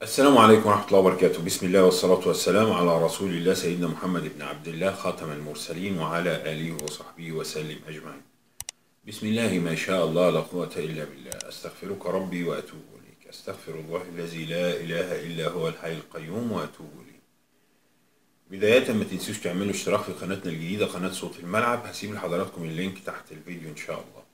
السلام عليكم ورحمة الله وبركاته بسم الله والصلاة والسلام على رسول الله سيدنا محمد بن عبد الله خاتم المرسلين وعلى آله وصحبه وسلم أجمعين بسم الله ما شاء الله لا قوة إلا بالله أستغفرك ربي وأتوب إليك أستغفر الله الذي لا إله إلا هو الحي القيوم وأتوب إليه بداية ما تنسوش تعملوا اشتراك في قناتنا الجديدة قناة صوت الملعب هسيب لحضراتكم اللينك تحت الفيديو إن شاء الله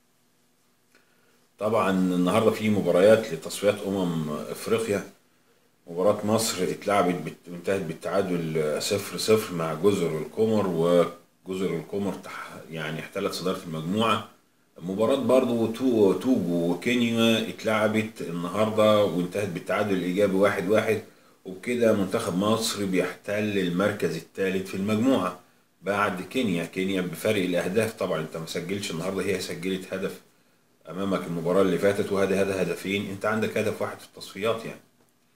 طبعا النهارده في مباريات لتصفيات امم افريقيا مباراة مصر اتلعبت بت- وانتهت بالتعادل صفر صفر مع جزر القمر وجزر القمر تح يعني احتلت صدارة المجموعة مباراة برضو تو توجو وكينيا اتلعبت النهاردة وانتهت بالتعادل الإيجابي واحد واحد وبكده منتخب مصر بيحتل المركز الثالث في المجموعة بعد كينيا كينيا بفرق الأهداف طبعا انت ما سجلتش النهاردة هي سجلت هدف امامك المباراه اللي فاتت وهذا هذا هدفين انت عندك هدف واحد في التصفيات يعني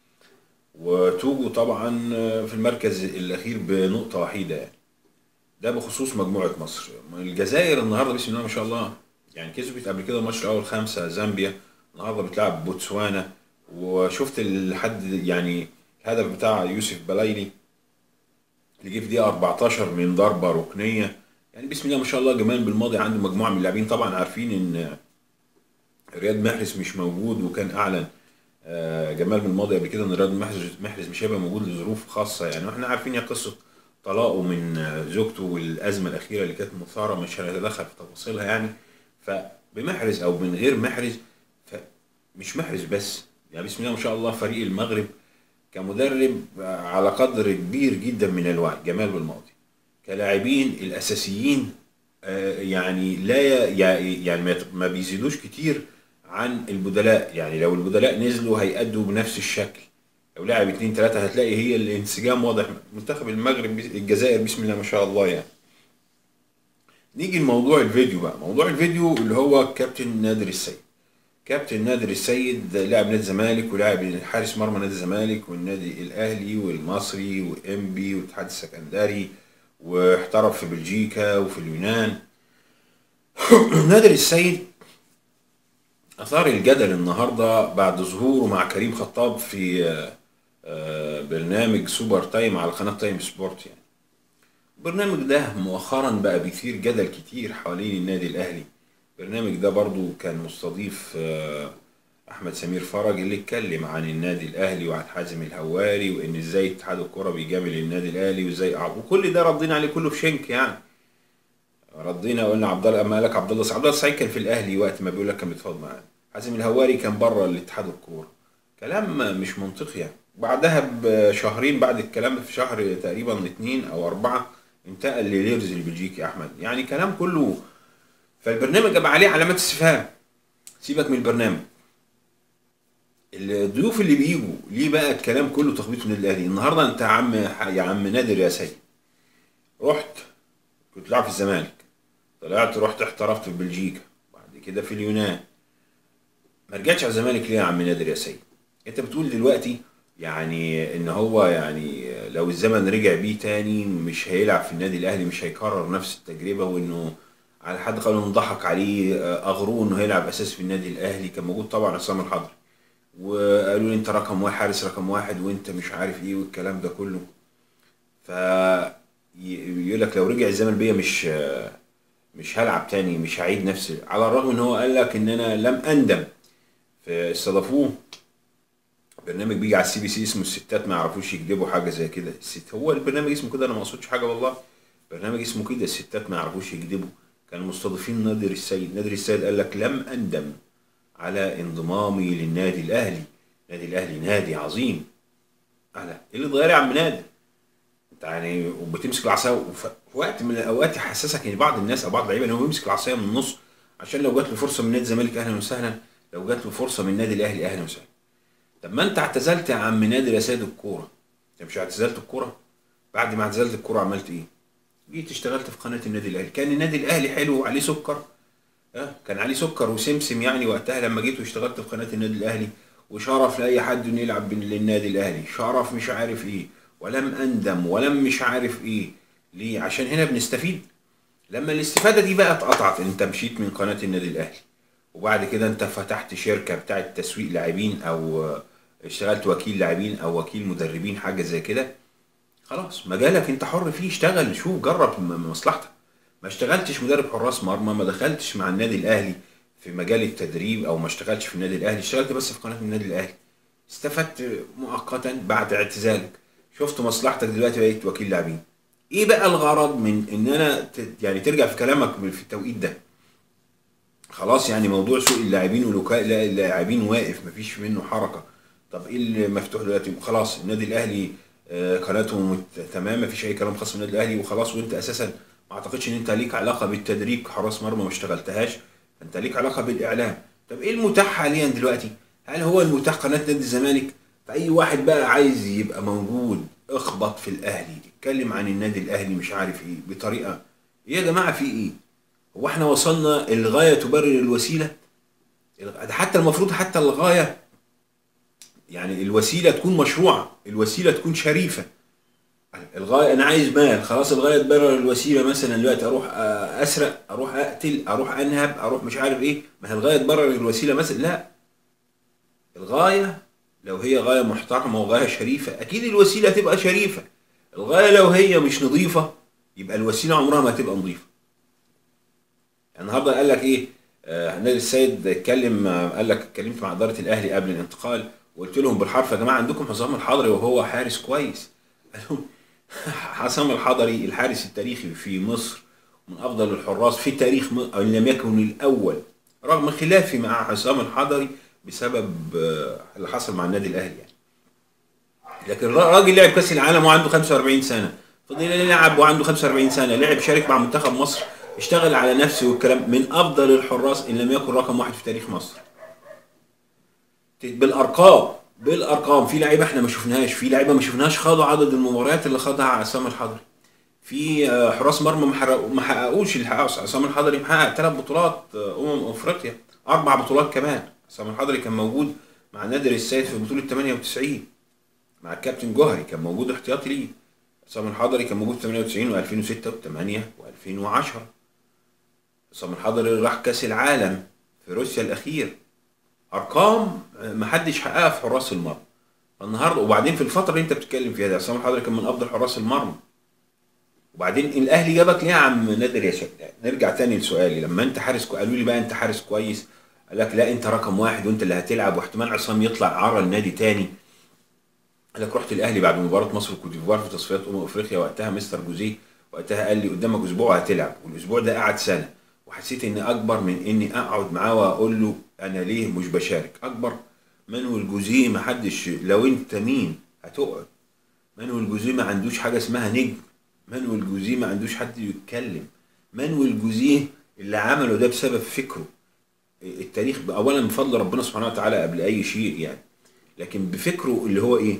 وتوجو طبعا في المركز الاخير بنقطه وحيده يعني ده بخصوص مجموعه مصر الجزائر النهارده بسم الله ما شاء الله يعني كسبت قبل كده الماتش الاول خمسه زامبيا النهارده بتلعب بوتسوانا وشفت الحد يعني الهدف بتاع يوسف بلايلي اللي جه في دقيقه 14 من ضربه ركنيه يعني بسم الله ما شاء الله جمال بالماضي عنده مجموعه من اللاعبين طبعا عارفين ان رياض محرز مش موجود وكان اعلن آه، جمال بن ماضي قبل كده ان رياض محرز محرز مش هيبقى موجود لظروف خاصه يعني واحنا عارفين يا قصه طلاقه من آه، زوجته والازمه الاخيره اللي كانت مثاره مش هنتدخل في تفاصيلها يعني فبمحرز او من غير محرز فمش محرز بس يعني بسم الله ما شاء الله فريق المغرب كمدرب آه، على قدر كبير جدا من الوعي جمال بالماضي كلاعبين الاساسيين آه، يعني لا ي- يعني يعني ما يت- ما بيزيدوش كتير عن البدلاء يعني لو البدلاء نزلوا هيأدوا بنفس الشكل لو لعب اتنين تلاتة هتلاقي هي الانسجام واضح منتخب المغرب بس- الجزائر بسم الله ما شاء الله يعني نيجي لموضوع الفيديو بقى موضوع الفيديو اللي هو كابتن نادر السيد كابتن نادر السيد لاعب نادي الزمالك ولاعب حارس مرمى نادي الزمالك والنادي الاهلي والمصري وانبي والاتحاد السكندري واحترف في بلجيكا وفي اليونان نادر السيد اثار الجدل النهارده بعد ظهوره مع كريم خطاب في آه، آه، برنامج سوبر تايم على قناه تايم سبورت يعني البرنامج ده مؤخرا بقى بيثير جدل كتير حوالين النادي الاهلي البرنامج ده برضو كان مستضيف آه، احمد سمير فرج اللي اتكلم عن النادي الاهلي وعن حازم الهواري وان ازاي اتحاد الكره بيجامل النادي الاهلي وازاي أعب- وكل ده ردينا عليه كله في شنك يعني ردينا قلنا عبد الله اما قال لك عبد الله عبد الله السعيد كان في الاهلي وقت ما بيقول لك كان بيتفاوض معانا حازم الهواري كان بره الاتحاد الكوره كلام مش منطقي يعني بعدها بشهرين بعد الكلام في شهر تقريبا اثنين او اربعه انتقل لليرز البلجيكي احمد يعني كلام كله فالبرنامج بقى عليه علامات استفهام سيبك من البرنامج الضيوف اللي بيجوا ليه بقى الكلام كله تخبيط من الاهلي النهارده انت يا عم يا عم نادر يا سيد رحت كنت لاعب في الزمالك طلعت رحت احترفت في بلجيكا بعد كده في اليونان ما رجعتش على الزمالك ليه يا عم نادر يا سيد انت بتقول دلوقتي يعني ان هو يعني لو الزمن رجع بيه تاني مش هيلعب في النادي الاهلي مش هيكرر نفس التجربه وانه على حد قالوا انه ضحك عليه آه، اغروه انه هيلعب اساسي في النادي الاهلي كان موجود طبعا عصام الحضري وقالوا لي انت رقم واحد حارس رقم واحد وانت مش عارف ايه والكلام ده كله ف ي- يقول لك لو رجع الزمن بيا مش آه، مش هلعب تاني مش هعيد نفس على الرغم ان هو قال لك ان انا لم اندم فاستضافوه برنامج بيجي على السي بي سي اسمه الستات ما يعرفوش يكذبوا حاجه زي كده الست هو البرنامج اسمه كده انا ما اقصدش حاجه والله برنامج اسمه كده الستات ما يعرفوش يكذبوا كانوا مستضيفين نادر السيد نادر السيد قال لك لم اندم على انضمامي للنادي الاهلي النادي الاهلي نادي عظيم على ايه اللي اتغير يا عم نادر انت يعني وبتمسك العصايه وف- في وقت من الاوقات يحسسك ان بعض الناس او بعض اللعيبه ان هو بيمسك العصايه من النص عشان لو جات له فرصه من نادي الزمالك اهلا وسهلا لو جات له فرصه من النادي الاهلي اهلا وسهلا طب ما انت اعتزلت يا عم نادر يا سيد الكوره انت مش اعتزلت الكوره بعد ما اعتزلت الكوره عملت ايه جيت اشتغلت في قناه النادي الاهلي كان النادي الاهلي حلو وعليه سكر اه كان عليه سكر وسمسم يعني وقتها لما جيت واشتغلت في قناه النادي الاهلي وشرف لاي حد انه يلعب بال- للنادي الاهلي شرف مش عارف ايه ولم اندم ولم مش عارف ايه ليه عشان هنا بنستفيد لما الاستفاده دي بقى اتقطعت انت مشيت من قناه النادي الاهلي وبعد كده انت فتحت شركه بتاعه تسويق لاعبين او اشتغلت وكيل لاعبين او وكيل مدربين حاجه زي كده خلاص مجالك انت حر فيه اشتغل شوف جرب م- مصلحتك ما اشتغلتش مدرب حراس مرمى ما دخلتش مع النادي الاهلي في مجال التدريب او ما اشتغلتش في النادي الاهلي اشتغلت بس في قناه النادي الاهلي استفدت مؤقتا بعد اعتزالك شفت مصلحتك دلوقتي بقيت وكيل لاعبين ايه بقى الغرض من ان انا ت- يعني ترجع في كلامك في التوقيت ده خلاص يعني موضوع سوق اللاعبين والوكلاء لا- اللاعبين واقف مفيش منه حركه طب ايه اللي مفتوح دلوقتي خلاص النادي الاهلي آه، قناته مت- تمام مفيش اي كلام خاص بالنادي الاهلي وخلاص وانت اساسا ما اعتقدش ان انت ليك علاقه بالتدريب حراس مرمى ما اشتغلتهاش انت ليك علاقه بالاعلام طب ايه المتاح حاليا دلوقتي هل هو المتاح قناه نادي الزمالك فاي واحد بقى عايز يبقى موجود اخبط في الاهلي اتكلم عن النادي الاهلي مش عارف ايه بطريقه ايه يا جماعه في ايه هو احنا وصلنا الغايه تبرر الوسيله الغ- ده حتى المفروض حتى الغايه يعني الوسيله تكون مشروعه الوسيله تكون شريفه الغايه انا عايز مال خلاص الغايه تبرر الوسيله مثلا دلوقتي اروح آه، اسرق اروح اقتل اروح انهب اروح مش عارف ايه ما هي الغايه تبرر الوسيله مثلا لا الغايه لو هي غايه محترمه وغايه شريفه اكيد الوسيله هتبقى شريفه الغايه لو هي مش نظيفه يبقى الوسيله عمرها ما هتبقى نظيفه النهارده قال لك ايه آه نادي السيد اتكلم آه، قال لك اتكلمت مع اداره الاهلي قبل الانتقال وقلت لهم بالحرف يا جماعه عندكم حسام الحضري وهو حارس كويس قال لهم حسام الحضري الحارس التاريخي في مصر من افضل الحراس في تاريخ م- ان لم يكن الاول رغم خلافي مع حسام الحضري بسبب آه، اللي حصل مع النادي الاهلي يعني لكن الر- راجل لعب كاس العالم وعنده 45 سنه فضل يلعب وعنده 45 سنه لعب شارك مع منتخب مصر اشتغل على نفسه والكلام من افضل الحراس ان لم يكن رقم واحد في تاريخ مصر بالارقام بالارقام في لعيبه احنا ما شفناهاش في لعيبه ما شفناهاش خاضوا عدد المباريات اللي خاضها عصام الحضري في آه، حراس مرمى ما حرقوا- ما حققوش اللي حققه عصام الحضري محقق ثلاث بطولات آه، امم افريقيا اربع بطولات كمان عصام الحضري كان موجود مع نادر السيد في بطوله 98 مع الكابتن جوهري كان موجود احتياطي ليه عصام الحضري كان موجود في 98 و2006 و8 و2010 عصام الحضري راح كاس العالم في روسيا الاخير ارقام ما حدش حققها في حراس المرمى النهارده وبعدين في الفتره اللي انت بتتكلم فيها دي عصام الحضري كان من افضل حراس المرمى وبعدين الاهلي جابك ليه يا عم نادر يا شيخ نرجع تاني لسؤالي لما انت حارس كو... قالوا لي بقى انت حارس كويس قال لك لا انت رقم واحد وانت اللي هتلعب واحتمال عصام يطلع عاره لنادي تاني قال لك رحت الاهلي بعد مباراه مصر وكوت ديفوار في تصفيات امم افريقيا وقتها مستر جوزيه وقتها قال لي قدامك اسبوع هتلعب والاسبوع ده قعد سنه وحسيت اني اكبر من اني اقعد معاه واقول له انا ليه مش بشارك اكبر مانويل جوزيه ما حدش لو انت مين هتقعد مانويل جوزيه ما عندوش حاجه اسمها نجم مانويل جوزيه ما عندوش حد يتكلم مانويل جوزيه اللي عمله ده بسبب فكره التاريخ اولا بفضل ربنا سبحانه وتعالى قبل اي شيء يعني لكن بفكره اللي هو ايه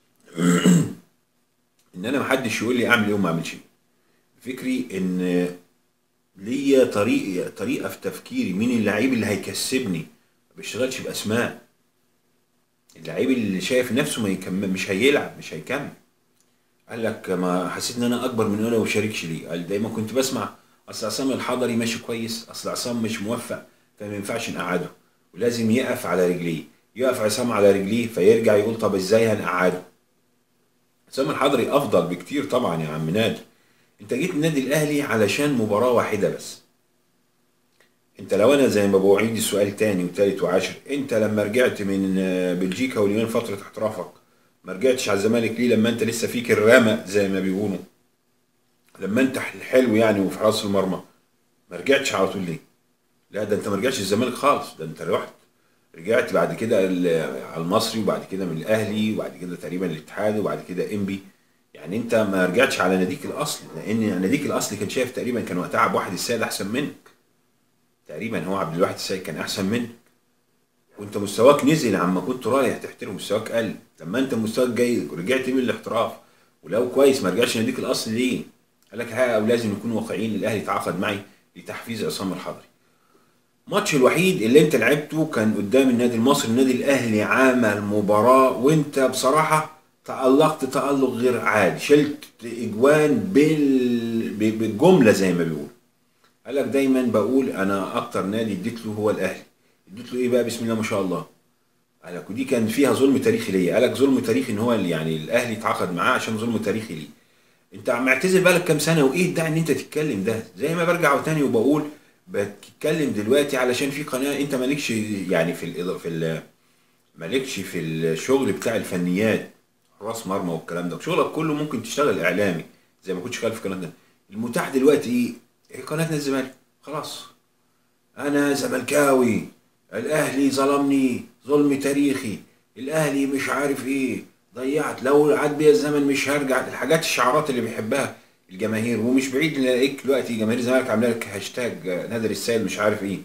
ان انا محدش يقول لي اعمل ايه وما اعملش ايه فكري ان ليا طريقه طريقه في تفكيري مين اللعيب اللي هيكسبني ما بيشتغلش باسماء اللعيب اللي شايف نفسه ما يكمل مش هيلعب مش هيكمل قال لك ما حسيت ان انا اكبر من انا وشاركش ليه قال دايما كنت بسمع اصل عصام الحضري ماشي كويس اصل عصام مش موفق فما ينفعش نقعده ولازم يقف على رجليه يقف عصام على رجليه فيرجع يقول طب ازاي هنقعده عصام الحضري افضل بكتير طبعا يا عم نادر انت جيت النادي الاهلي علشان مباراه واحده بس انت لو انا زي ما بعيد السؤال تاني وتالت وعاشر انت لما رجعت من آه، بلجيكا واليونان فتره احترافك ما رجعتش على الزمالك ليه لما انت لسه فيك الرمق زي ما بيقولوا لما انت حلو يعني وفي حراس المرمى ما رجعتش على طول ليه لا ده انت ما رجعتش الزمالك خالص ده انت رحت رجعت بعد كده ال- على المصري وبعد كده من الاهلي وبعد كده تقريبا الاتحاد وبعد كده انبي يعني انت ما رجعتش على ناديك الاصلي لان ناديك الاصلي كان شايف تقريبا كان وقتها عبد الواحد السيد احسن منك تقريبا هو عبد الواحد السيد كان احسن منك وانت مستواك نزل عما كنت رايح تحترم مستواك قل لما انت مستواك جيد ورجعت من الاحتراف ولو كويس ما رجعش ناديك الاصلي ليه؟ قال لك الحقيقه او لازم نكون واقعيين الاهلي تعاقد معي لتحفيز عصام الحضري الماتش الوحيد اللي انت لعبته كان قدام النادي المصري النادي الاهلي عمل مباراه وانت بصراحه تألقت تألق غير عادي شلت اجوان بال... ب- بالجمله زي ما بيقول قال لك دايما بقول انا اكتر نادي اديت له هو الاهلي اديت له ايه بقى بسم الله ما شاء الله قال لك ودي كان فيها ظلم تاريخي ليا قال لك ظلم تاريخي ان هو يعني الاهلي اتعاقد معاه عشان ظلم تاريخي ليه انت معتزل بقالك كام سنه وايه الداعي ان انت تتكلم ده زي ما برجع تاني وبقول بتتكلم دلوقتي علشان في قناه انت مالكش يعني في ال في ال مالكش في الشغل بتاع الفنيات راس مرمى والكلام ده شغلك كله ممكن تشتغل اعلامي زي ما كنت شغال في قناه ده المتاح دلوقتي ايه؟ هي قناه نادي الزمالك خلاص انا زملكاوي الاهلي ظلمني ظلم تاريخي الاهلي مش عارف ايه ضيعت لو عاد بيا الزمن مش هرجع الحاجات الشعارات اللي بيحبها الجماهير ومش بعيد نلاقيك دلوقتي جماهير الزمالك عامله لك هاشتاج نادر السيد مش عارف ايه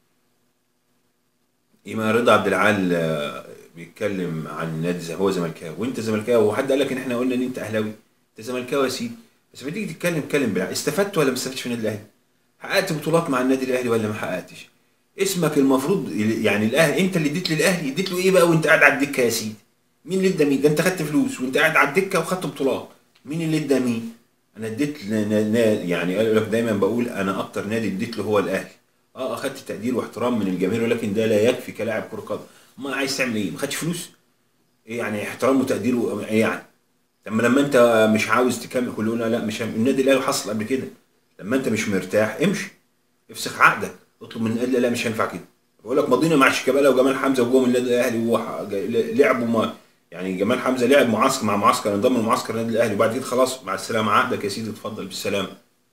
إما رضا عبد العال آه، بيتكلم عن نادي زي- هو زملكاوي وانت زملكاوي وحد قال لك ان احنا قلنا ان انت اهلاوي انت زملكاوي يا سيدي بس لما تيجي تتكلم اتكلم بالعقل استفدت ولا ما استفدتش في النادي الاهلي؟ حققت بطولات مع النادي الاهلي ولا ما حققتش؟ اسمك المفروض يعني الاهلي انت اللي اديت للاهلي اديت له ايه بقى وانت قاعد على الدكه يا سيدي؟ مين اللي ادى مين؟ ده انت خدت فلوس وانت قاعد على الدكه وخدت بطولات مين اللي ادى مين؟ انا اديت ل- ن- ن- يعني قال لك دايما بقول انا اكتر نادي اديت له هو الاهلي اه اخدت تقدير واحترام من الجماهير ولكن ده لا يكفي كلاعب كره قدم ما عايز تعمل ايه؟ ما خدش فلوس؟ ايه يعني احترام وتقدير و- ايه يعني؟ لما لما انت مش عاوز تكمل كل قلنا لا مش هم- النادي الاهلي حصل قبل كده لما انت مش مرتاح امشي افسخ عقدك اطلب من النادي لا مش هينفع كده بقول لك مضينا مع شيكابالا وجمال حمزه وجوه من النادي الاهلي وح- لعبوا ما يعني جمال حمزه لعب معسكر مع معسكر انضم لمعسكر النادي الاهلي وبعد كده خلاص مع السلامه عقدك يا سيدي اتفضل بالسلامه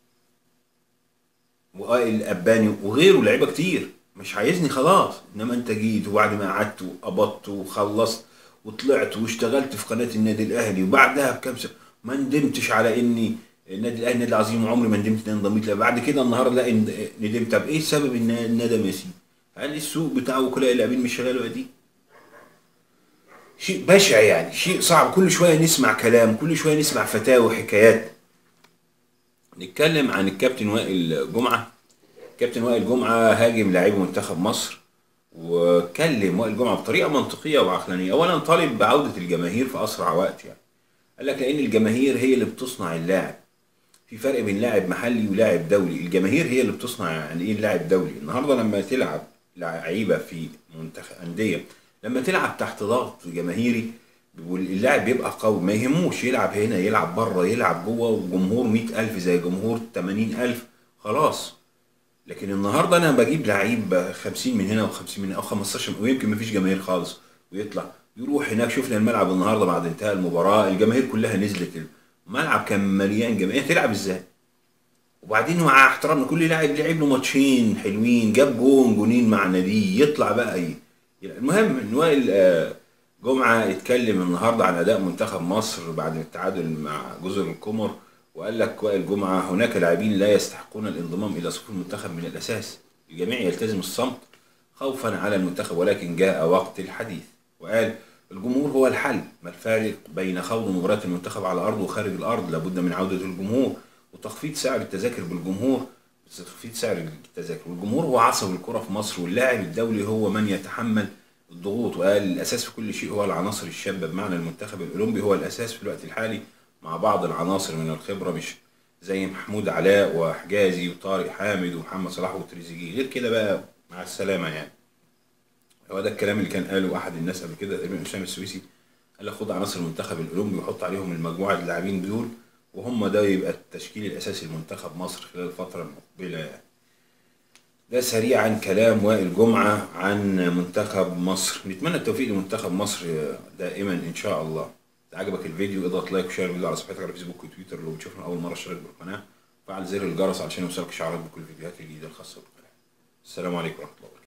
وائل اباني وغيره لعيبه كتير مش عايزني خلاص انما انت جيت وبعد ما قعدت وقبضت وخلصت وطلعت واشتغلت في قناه النادي الاهلي وبعدها بكام سنه ما ندمتش على اني النادي الاهلي نادي عظيم وعمري ما ندمت ان انا انضميت له بعد كده النهارده لا ان- ندمت طب ايه سبب الن- الندم يا سيدي؟ هل السوق بتاع وكلاء اللاعبين مش شغال وقتي؟ شيء بشع يعني شيء صعب كل شويه نسمع كلام كل شويه نسمع فتاوى وحكايات نتكلم عن الكابتن وائل جمعه كابتن وائل جمعه هاجم لاعبي منتخب مصر وكلم وائل جمعه بطريقه منطقيه وعقلانيه اولا طالب بعوده الجماهير في اسرع وقت يعني قال لك لان الجماهير هي اللي بتصنع اللاعب في فرق بين لاعب محلي ولاعب دولي الجماهير هي اللي بتصنع يعني ايه لاعب دولي النهارده لما تلعب لعيبه في منتخب انديه لما تلعب تحت ضغط جماهيري واللاعب بيبقى قوي ما يهموش يلعب هنا يلعب بره يلعب جوه وجمهور 100000 زي جمهور 80000 خلاص لكن النهارده انا بجيب لعيب 50 من هنا و50 من هنا او 15 ويمكن مفيش جماهير خالص ويطلع يروح هناك شفنا الملعب النهارده بعد انتهاء المباراه الجماهير كلها نزلت الملعب كان مليان جماهير تلعب ازاي؟ وبعدين مع احترامنا كل لاعب لعب له ماتشين حلوين جاب جون جونين مع ناديه يطلع بقى ي... المهم ان وائل آه، جمعه اتكلم النهارده عن اداء منتخب مصر بعد التعادل مع جزر القمر وقال لك وائل جمعه هناك لاعبين لا يستحقون الانضمام الى صفوف المنتخب من الاساس الجميع يلتزم الصمت خوفا على المنتخب ولكن جاء وقت الحديث وقال الجمهور هو الحل ما الفارق بين خوض مباراة المنتخب على الأرض وخارج الأرض لابد من عودة الجمهور وتخفيض سعر التذاكر بالجمهور تخفيض سعر التذاكر والجمهور هو عصب الكرة في مصر واللاعب الدولي هو من يتحمل الضغوط وقال الأساس في كل شيء هو العناصر الشابة بمعنى المنتخب الأولمبي هو الأساس في الوقت الحالي مع بعض العناصر من الخبرة مش زي محمود علاء وحجازي وطارق حامد ومحمد صلاح وتريزيجيه غير كده بقى مع السلامة يعني هو ده الكلام اللي كان قاله احد الناس قبل كده تقريبا اسامه السويسي قال لك خد عناصر المنتخب الاولمبي وحط عليهم المجموعه اللاعبين دول وهم ده يبقى التشكيل الاساسي لمنتخب مصر خلال الفتره المقبله يعني. ده سريعا كلام وائل جمعه عن منتخب مصر نتمنى التوفيق لمنتخب مصر دائما ان شاء الله إذا عجبك الفيديو اضغط لايك وشير الفيديو على صفحتك على فيسبوك وتويتر لو بتشوفنا اول مره اشترك بالقناه وفعل زر الجرس علشان يوصلك اشعارات بكل الفيديوهات الجديده الخاصه بالقناه السلام عليكم ورحمه الله وبركاته